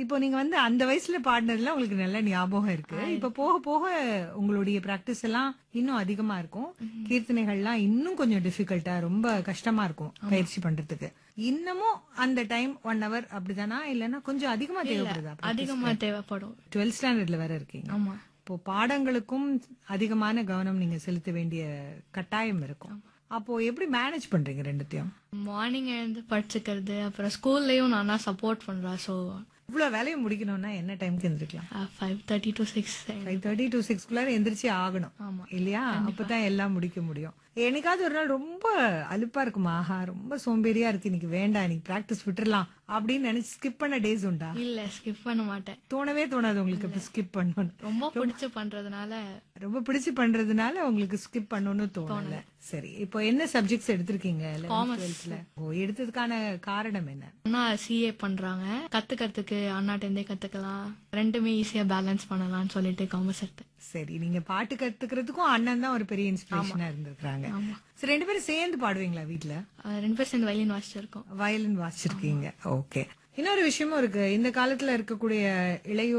இப்போ நீங்க வந்து அந்த வயசுல பாடினதுல உங்களுக்கு நல்ல ஞாபகம் இருக்கு இப்ப போக போக உங்களுடைய பிராக்டிஸ் எல்லாம் இன்னும் அதிகமா இருக்கும் கீர்த்தனைகள்லாம் இன்னும் கொஞ்சம் டிஃபிகல்ட்டா ரொம்ப கஷ்டமா இருக்கும் பயிற்சி பண்றதுக்கு இன்னமும் அந்த டைம் ஒன் ஹவர் அப்படிதானா இல்லைன்னா கொஞ்சம் அதிகமா தேவைப்படுதா அதிகமா தேவைப்படும் டுவெல்த் ஸ்டாண்டர்ட்ல வேற இருக்கீங்க ஆமா இப்போ பாடங்களுக்கும் அதிகமான கவனம் நீங்க செலுத்த வேண்டிய கட்டாயம் இருக்கும் அப்போ எப்படி மேனேஜ் பண்றீங்க ரெண்டுத்தையும் மார்னிங் எழுந்து படிச்சுக்கிறது அப்புறம் ஸ்கூல்லயும் நானா சப்போர்ட் பண்றா ஸோ இவ்வளவு வேலையை முடிக்கணும்னா என்ன டைம்க்கு எந்திரிக்கலாம் five thirty to six five thirty to சிக்ஸ்க்குள்ளார எந்திரிச்சு ஆகணும் ஆமா. இல்லையா அப்பதான் எல்லாம் முடிக்க முடியும் என்னைக்காவது ஒரு நாள் ரொம்ப அலுப்பா இருக்குமா ஆஹா ரொம்ப சோம்பேறியா இருக்கு இன்னைக்கு வேண்டாம் இன்னைக்கு பிராக்டிஸ் விட்டுறலாம் அப்படின்னு நினைச்சு ஸ்கிப் பண்ண டேஸ் உண்டா இல்ல ஸ்கிப் பண்ண மாட்டேன் தோணவே தோணாது உங்களுக்கு ஸ்கிப் பண்ணணும் ரொம்ப பிடிச்சு பண்றதுனால ரொம்ப பிடிச்சு பண்றதுனால உங்களுக்கு ஸ்கிப் பண்ணணும்னு தோணல சரி இப்போ என்ன சப்ஜெக்ட்ஸ் எடுத்திருக்கீங்க டுவெல்த்ல ஓ எடுத்ததுக்கான காரணம் என்ன அண்ணா சிஏ பண்றாங்க கத்துக்கிறதுக்கு அண்ணாட்டேந்தே கத்துக்கலாம் ரெண்டுமே ஈஸியா பேலன்ஸ் பண்ணலாம்னு சொல்லிட்டு காமர்ஸ் எடுத்தேன் சரி நீங்க பாட்டு கத்துக்கிறதுக்கும் அண்ணன் தான் ஒரு பெரிய இன்ஸ்பிரேஷனா இருந்திருக்காங்க சரி ரெண்டு பேரும் சேர்ந்து பாடுவீங்களா வீட்ல அஹ் ரெண்டு பேரும் சேர்ந்து வயலின் வாசிச்சிருக்கோம் வயலின் வாசிச்சிருக்கீங்க ஓகே இன்னொரு விஷயமும் இருக்கு இந்த காலத்துல இருக்கக்கூடிய இளையோர்